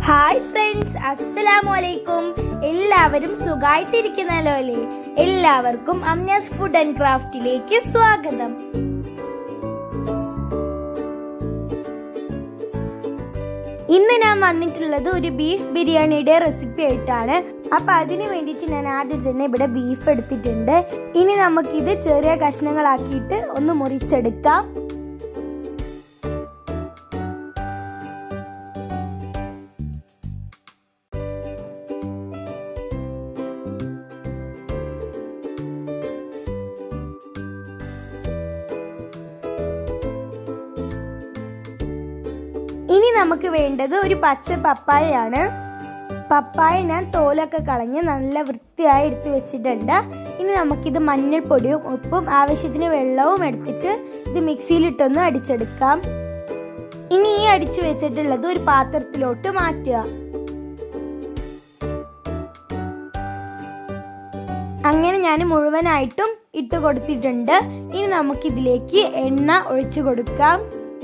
hi friends അസ്സലാമു അലൈക്കും എല്ലാവരും സുഖായിട്ടിരിക്കുന്നല്ലോ അല്ലേ എല്ലാവർക്കും അമ്യാസ് ഫുഡ് ആൻഡ് ക്രാഫ്റ്റിലേക്ക് സ്വാഗതം ഇന്ന് ഞാൻ വന്നിട്ടുള്ളത് ഒരു ബീഫ് ബിരിയാണിയുടെ റെസിപ്പി ആയിട്ടാണ് അപ്പൊ അതിന് വേണ്ടിയിട്ട് ഞാൻ ആദ്യം തന്നെ ഇവിടെ ബീഫ് എടുത്തിട്ടുണ്ട് ഇനി നമുക്കിത് ചെറിയ കഷ്ണങ്ങളാക്കിയിട്ട് ഒന്ന് മുറിച്ചെടുക്കാം ഇനി നമുക്ക് വേണ്ടത് ഒരു പച്ച പപ്പായയാണ് പപ്പായ ഞാൻ തോലൊക്കെ കളഞ്ഞ് നല്ല വൃത്തിയായി എടുത്തു വെച്ചിട്ടുണ്ട് ഇനി നമുക്കിത് മഞ്ഞൾപ്പൊടിയും ഉപ്പും ആവശ്യത്തിന് വെള്ളവും എടുത്തിട്ട് ഇത് മിക്സിയിലിട്ടൊന്ന് അടിച്ചെടുക്കാം ഇനി ഈ അടിച്ചു വെച്ചിട്ടുള്ളത് ഒരു പാത്രത്തിലോട്ട് മാറ്റുക അങ്ങനെ ഞാൻ മുഴുവനായിട്ടും ഇട്ട് കൊടുത്തിട്ടുണ്ട് ഇനി നമുക്കിതിലേക്ക് എണ്ണ ഒഴിച്ചു കൊടുക്കാം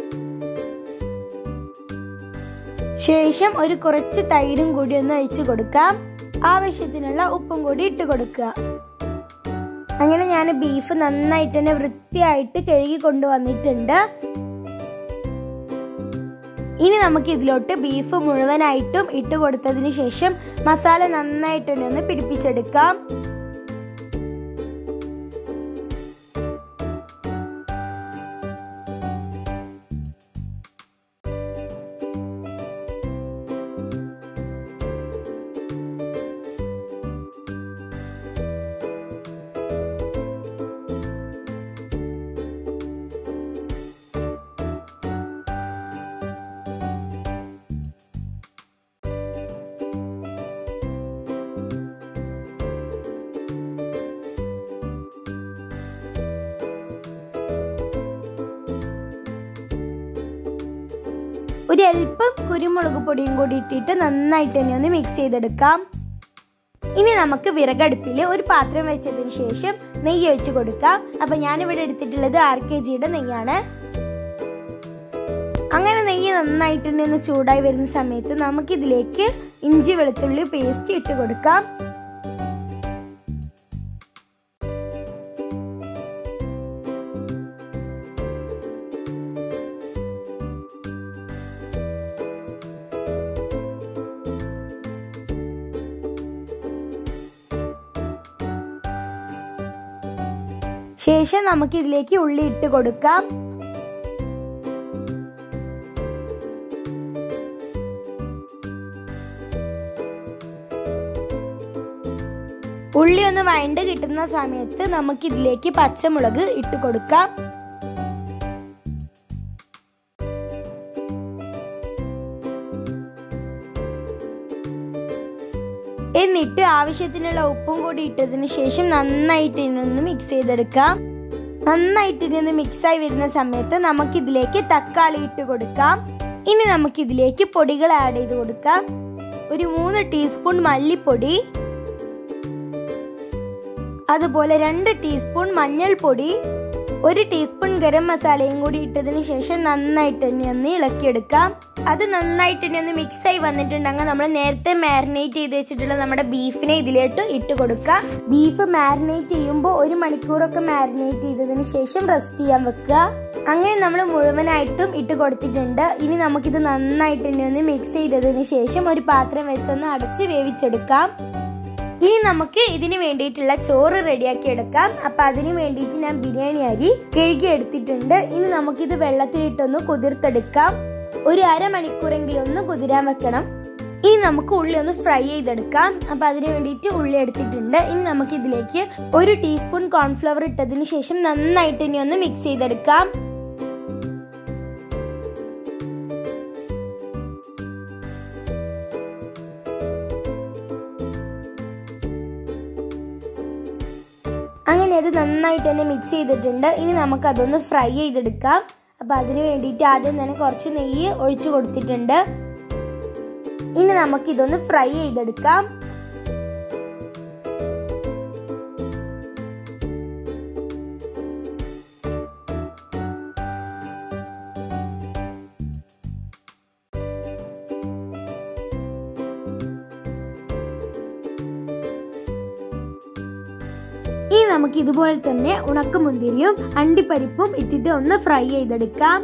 ശേഷം ഒരു കുറച്ച് തൈരും കൂടി ഒന്ന് ഒഴിച്ചു കൊടുക്കാം ആവശ്യത്തിനുള്ള ഉപ്പും കൂടി ഇട്ട് കൊടുക്കുക അങ്ങനെ ഞാൻ ബീഫ് നന്നായിട്ട് തന്നെ വൃത്തിയായിട്ട് കഴുകി കൊണ്ടുവന്നിട്ടുണ്ട് ഇനി നമുക്ക് ഇതിലോട്ട് ബീഫ് മുഴുവനായിട്ടും ഇട്ട് കൊടുത്തതിന് ശേഷം മസാല നന്നായിട്ട് തന്നെ ഒന്ന് പിടിപ്പിച്ചെടുക്കാം ഒരു അല്പം കുരുമുളക് പൊടിയും കൂടി ഇട്ടിട്ട് നന്നായിട്ട് തന്നെ ഒന്ന് മിക്സ് ചെയ്തെടുക്കാം ഇനി നമുക്ക് വിറകടുപ്പിൽ ഒരു പാത്രം വെച്ചതിന് ശേഷം നെയ്യ് ഒഴിച്ച് കൊടുക്കാം അപ്പൊ ഞാനിവിടെ എടുത്തിട്ടുള്ളത് ആർ കെ ജിയുടെ നെയ്യാണ് അങ്ങനെ നെയ്യ് നന്നായിട്ട് തന്നെ ഒന്ന് ചൂടായി വരുന്ന സമയത്ത് നമുക്കിതിലേക്ക് ഇഞ്ചി വെളുത്തുള്ളി പേസ്റ്റ് ഇട്ട് കൊടുക്കാം ശേഷം നമുക്ക് ഇതിലേക്ക് ഉള്ളി ഇട്ട് കൊടുക്കാം ഉള്ളി ഒന്ന് വഴണ്ട് കിട്ടുന്ന സമയത്ത് നമുക്ക് ഇതിലേക്ക് പച്ചമുളക് ഇട്ട് കൊടുക്കാം എന്നിട്ട് ആവശ്യത്തിനുള്ള ഉപ്പും കൂടി ഇട്ടതിന് ശേഷം നന്നായിട്ട് ഇതിനൊന്ന് മിക്സ് ചെയ്തെടുക്കാം നന്നായിട്ട് ഇതിനൊന്ന് മിക്സായി വരുന്ന സമയത്ത് നമുക്ക് ഇതിലേക്ക് തക്കാളി ഇട്ട് കൊടുക്കാം ഇനി നമുക്ക് ഇതിലേക്ക് പൊടികൾ ആഡ് ചെയ്ത് കൊടുക്കാം ഒരു മൂന്ന് ടീസ്പൂൺ മല്ലിപ്പൊടി അതുപോലെ രണ്ട് ടീസ്പൂൺ മഞ്ഞൾപ്പൊടി ഒരു ടീസ്പൂൺ ഗരം മസാലയും കൂടി ഇട്ടതിന് ശേഷം നന്നായിട്ട് തന്നെ ഒന്ന് ഇളക്കിയെടുക്കാം അത് നന്നായിട്ട് തന്നെ ഒന്ന് മിക്സ് ആയി വന്നിട്ടുണ്ടെങ്കിൽ നമ്മൾ നേരത്തെ മാരിനേറ്റ് ചെയ്ത് വെച്ചിട്ടുള്ള നമ്മുടെ ബീഫിനെ ഇതിലേക്ക് ഇട്ട് കൊടുക്കുക ബീഫ് മാരിനേറ്റ് ചെയ്യുമ്പോൾ ഒരു മണിക്കൂറൊക്കെ മാരിനേറ്റ് ചെയ്തതിന് ശേഷം റെസ്റ്റ് ചെയ്യാൻ വെക്കുക അങ്ങനെ നമ്മൾ മുഴുവനായിട്ടും ഇട്ട് കൊടുത്തിട്ടുണ്ട് ഇനി നമുക്കിത് നന്നായിട്ട് തന്നെ ഒന്ന് മിക്സ് ചെയ്തതിന് ശേഷം ഒരു പാത്രം വെച്ചൊന്ന് അടച്ച് വേവിച്ചെടുക്കാം ഇനി നമുക്ക് ഇതിന് വേണ്ടിയിട്ടുള്ള ചോറ് റെഡിയാക്കി എടുക്കാം അപ്പൊ അതിന് വേണ്ടിയിട്ട് ഞാൻ ബിരിയാണി അരി കഴുകി എടുത്തിട്ടുണ്ട് ഇനി നമുക്കിത് വെള്ളത്തിലിട്ടൊന്ന് കുതിർത്തെടുക്കാം ഒരു അരമണിക്കൂറെങ്കിലും ഒന്ന് കുതിരാൻ വെക്കണം ഇനി നമുക്ക് ഉള്ളി ഒന്ന് ഫ്രൈ ചെയ്തെടുക്കാം അപ്പൊ അതിന് വേണ്ടിയിട്ട് ഉള്ളി എടുത്തിട്ടുണ്ട് ഇനി നമുക്ക് ഇതിലേക്ക് ഒരു ടീസ്പൂൺ കോൺഫ്ലവർ ഇട്ടതിന് ശേഷം നന്നായിട്ട് ഇനി ഒന്ന് മിക്സ് ചെയ്തെടുക്കാം അങ്ങനെ അത് നന്നായിട്ട് തന്നെ മിക്സ് ചെയ്തിട്ടുണ്ട് ഇനി നമുക്ക് അതൊന്ന് ഫ്രൈ ചെയ്തെടുക്കാം അപ്പൊ അതിന് വേണ്ടിയിട്ട് ആദ്യം തന്നെ കുറച്ച് നെയ്യ് ഒഴിച്ചു കൊടുത്തിട്ടുണ്ട് ഇനി നമുക്ക് ഇതൊന്ന് ഫ്രൈ ചെയ്തെടുക്കാം നമുക്ക് ഇതുപോലെ തന്നെ ഉണക്കമുന്തിരിയും അണ്ടിപ്പരിപ്പും ഇട്ടിട്ട് ഒന്ന് ഫ്രൈ ചെയ്തെടുക്കാം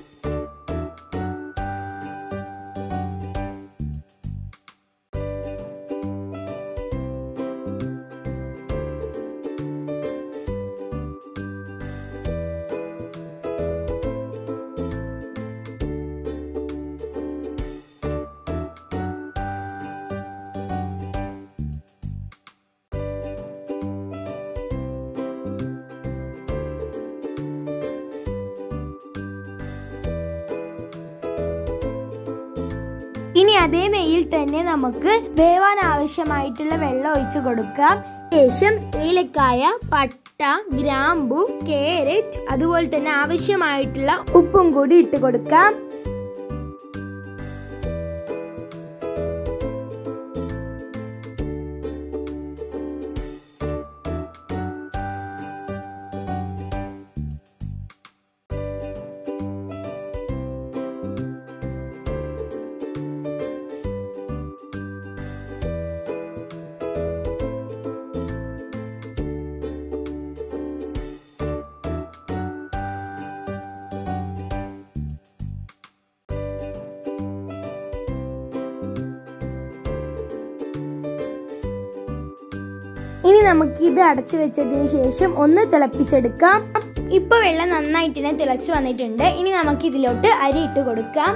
ഇനി അതേ നെയ്യിൽ തന്നെ നമുക്ക് വേവാൻ ആവശ്യമായിട്ടുള്ള വെള്ളം ഒഴിച്ചു കൊടുക്കാം ശേഷം ഏലക്കായ പട്ട ഗ്രാമ്പു കേരറ്റ് അതുപോലെ തന്നെ ആവശ്യമായിട്ടുള്ള ഉപ്പും കൂടി ഇട്ട് കൊടുക്കാം ഇനി നമുക്ക് ഇത് അടച്ചു വെച്ചതിന് ശേഷം ഒന്ന് തിളപ്പിച്ചെടുക്കാം ഇപ്പൊ വെള്ളം നന്നായിട്ട് തന്നെ തിളച്ചു വന്നിട്ടുണ്ട് ഇനി നമുക്ക് ഇതിലോട്ട് അരി ഇട്ട് കൊടുക്കാം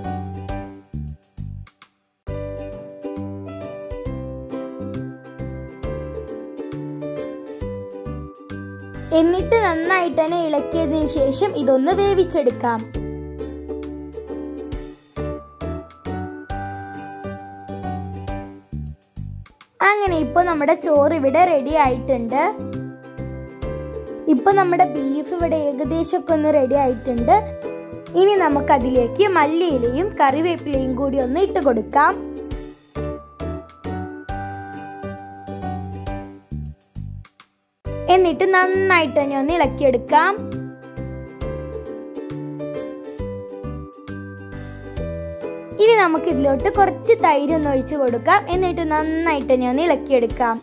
എന്നിട്ട് നന്നായിട്ട് തന്നെ ഇളക്കിയതിന് ശേഷം ഇതൊന്ന് വേവിച്ചെടുക്കാം അങ്ങനെ ഇപ്പൊ നമ്മുടെ ചോറ് ഇവിടെ റെഡി ആയിട്ടുണ്ട് ഇപ്പൊ നമ്മുടെ ബീഫ് ഇവിടെ ഏകദേശം ഒക്കെ ഒന്ന് റെഡി ആയിട്ടുണ്ട് ഇനി നമുക്ക് അതിലേക്ക് മല്ലിയിലയും കറിവേപ്പിലയും കൂടി ഒന്ന് ഇട്ട് കൊടുക്കാം എന്നിട്ട് നന്നായിട്ട് തന്നെ ഒന്ന് ഇളക്കിയെടുക്കാം ഇനി നമുക്ക് ഇതിലോട്ട് കുറച്ച് തൈര് ഒന്ന് ഒഴിച്ചു കൊടുക്കാം എന്നിട്ട് നന്നായിട്ട് തന്നെ ഒന്ന് ഇളക്കിയെടുക്കാം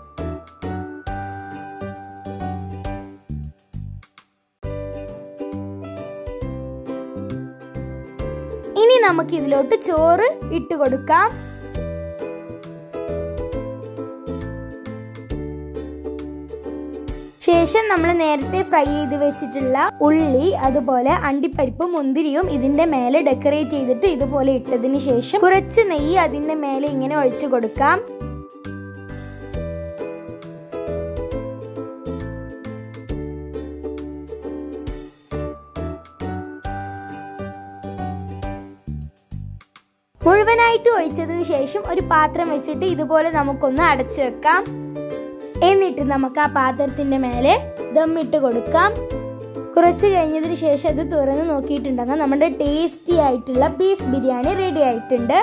ഇനി നമുക്ക് ഇതിലോട്ട് ചോറ് ഇട്ട് കൊടുക്കാം ശേഷം നമ്മൾ നേരത്തെ ഫ്രൈ ചെയ്ത് വെച്ചിട്ടുള്ള ഉള്ളി അതുപോലെ അണ്ടിപ്പരിപ്പും മുന്തിരിയും ഇതിന്റെ മേലെ ഡെക്കറേറ്റ് ചെയ്തിട്ട് ഇതുപോലെ ഇട്ടതിന് ശേഷം കുറച്ച് നെയ്യ് അതിന്റെ മേലെ ഇങ്ങനെ ഒഴിച്ചു കൊടുക്കാം മുഴുവനായിട്ട് ഒഴിച്ചതിന് ശേഷം ഒരു പാത്രം വെച്ചിട്ട് ഇതുപോലെ നമുക്കൊന്ന് അടച്ചു വെക്കാം എന്നിട്ട് നമുക്ക് ആ പാത്രത്തിന്റെ മേലെ ദമ്മിട്ട് കൊടുക്കാം കുറച്ച് കഴിഞ്ഞതിന് ശേഷം അത് തുറന്ന് നോക്കിയിട്ടുണ്ടെങ്കിൽ നമ്മുടെ ടേസ്റ്റി ആയിട്ടുള്ള ബീഫ് ബിരിയാണി റെഡി ആയിട്ടുണ്ട്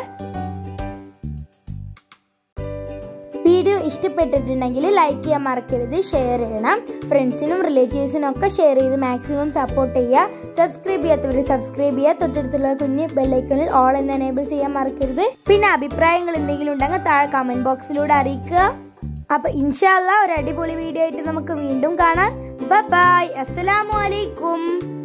വീഡിയോ ഇഷ്ടപ്പെട്ടിട്ടുണ്ടെങ്കിൽ ലൈക്ക് ചെയ്യാൻ മറക്കരുത് ഷെയർ ചെയ്യണം ഫ്രണ്ട്സിനും റിലേറ്റീവ്സിനും ഒക്കെ ഷെയർ ചെയ്ത് മാക്സിമം സപ്പോർട്ട് ചെയ്യുക സബ്സ്ക്രൈബ് ചെയ്യാത്തവർ സബ്സ്ക്രൈബ് ചെയ്യുക തൊട്ടടുത്തുള്ള കുഞ്ഞ് ബെല്ലൈക്കണിൽ ഓൾ എന്ന് എനേബിൾ ചെയ്യാൻ മറക്കരുത് പിന്നെ അഭിപ്രായങ്ങൾ എന്തെങ്കിലും ഉണ്ടെങ്കിൽ താഴെ കമന്റ് ബോക്സിലൂടെ അറിയിക്കുക അപ്പൊ ഇൻഷാല്ല ഒരു അടിപൊളി വീഡിയോ ആയിട്ട് നമുക്ക് വീണ്ടും കാണാം ബൈ അസ്സലാമു അലൈക്കും